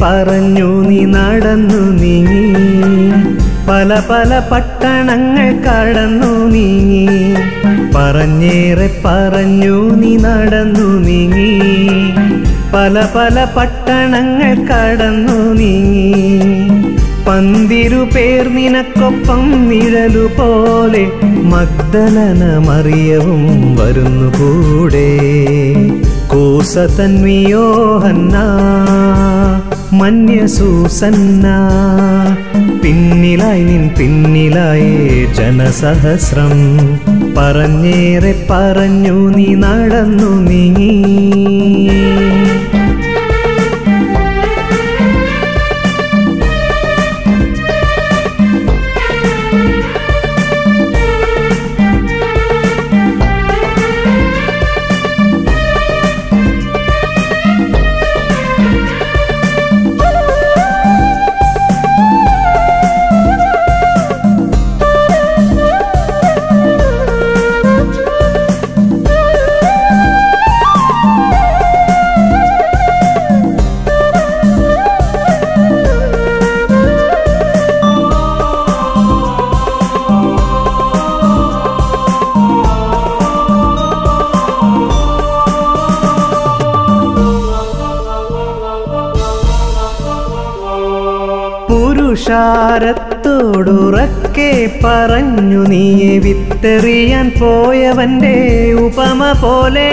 പറഞ്ഞു നീ നടന്നു നീങ്ങി പല പല പട്ടണങ്ങൾ കടന്നു നീങ്ങി പറഞ്ഞേറെ പറഞ്ഞു നീ നടന്നു നീങ്ങി പല പല പട്ടണങ്ങൾ കടന്നു നീങ്ങി പന്തിരു പേർ നിനക്കൊപ്പം നിഴലു പോലെ മഗ്ദലന മറിയവും വരുന്നു കൂടെ കൂസ തന്വിയോഹന്ന മന്യസൂസന്ന പിന്നിലായി നിൻ പിന്നിലായേ ജനസഹസ്രം പറഞ്ഞേറെ പറഞ്ഞു നീ നടന്നു നീങ്ങി പുരുഷാരത്തോടുറക്കെ പറഞ്ഞു നീയെ വിത്തെറിയാൻ പോയവന്റെ ഉപമ പോലെ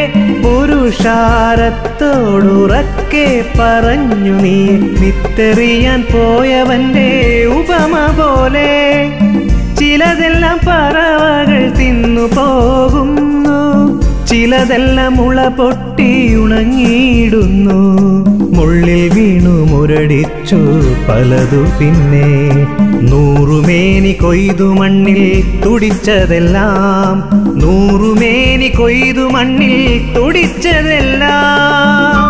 പുരുഷാരത്തോടുറക്കെ പറഞ്ഞു നീ വിത്തെറിയാൻ പോയവന്റെ ഉപമ പോലെ ചിലതെല്ലാം പറവകൾ തിന്നു പോകുന്നു ചിലതെല്ലാം മുള പൊട്ടി ഉണങ്ങിയിടുന്നു മുള്ളിൽ വീണു മുരടിച്ചു പലതു പിന്നെ നൂറുമേനി കൊയ്തു മണ്ണിൽ തുടിച്ചതെല്ലാം നൂറുമേനി കൊയ്തു മണ്ണിൽ തുടിച്ചതെല്ലാം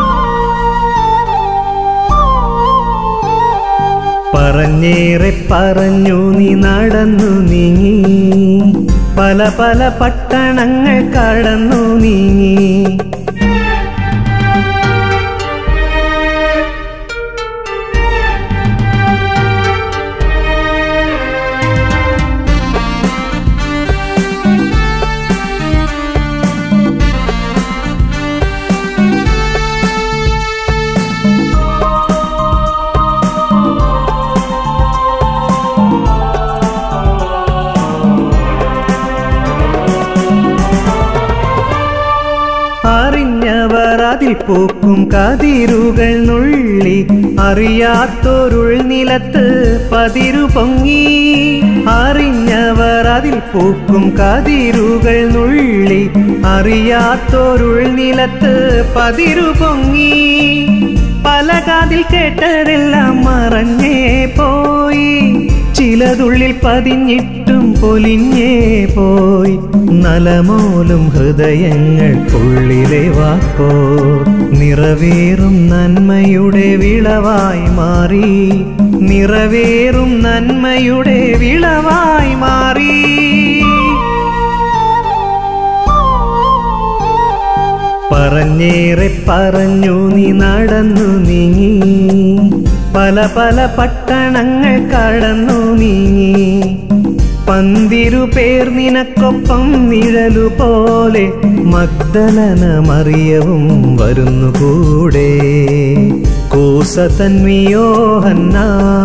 പറഞ്ഞേറെ പറഞ്ഞു നീ നടന്നു നീങ്ങി പല പല പട്ടണങ്ങൾ കടന്നു നീങ്ങി അറിഞ്ഞവർ അതിൽ പൂക്കും കതിരുകൾ നുള്ളി അറിയാത്തൊരുൾ നിലത്ത് പതിരു പൊങ്ങി അറിഞ്ഞവർ അതിൽ പൂക്കും കതിരുകൾ നുള്ളി അറിയാത്തൊരുൾ നിലത്ത് പതിരു പൊങ്ങി പല കാതിൽ കേട്ടതെല്ലാം മറഞ്ഞേ പോയി ചിലതുള്ളിൽ പതിഞ്ഞിട്ടും പൊലിഞ്ഞേ പോയി നലമോലും ഹൃദയങ്ങൾക്കുള്ളിലെ വാക്കോ നിറവേറും നന്മയുടെ വിളവായി മാറി നിറവേറും നന്മയുടെ വിളവായി മാറി പറഞ്ഞേറെ പറഞ്ഞു നീ നടന്നു നീങ്ങി പല പല പട്ടണങ്ങൾ കടന്നു നീങ്ങി പന്തിരു പേർ നിനക്കൊപ്പം നിഴലു പോലെ മഗ്ദലന മറിയവും വരുന്നു കൂടെ കൂസ തന്വിയോഹന്ന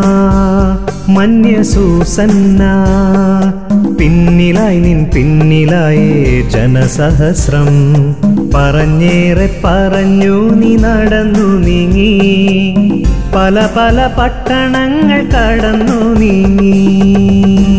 മന്യസൂസന്ന പിന്നിലായി നിൻ പിന്നിലായേ ജനസഹസ്രം പറഞ്ഞേറെ പറഞ്ഞു നീ നടന്നു നീങ്ങി പല പല പട്ടണങ്ങൾ കടന്നു നീങ്ങി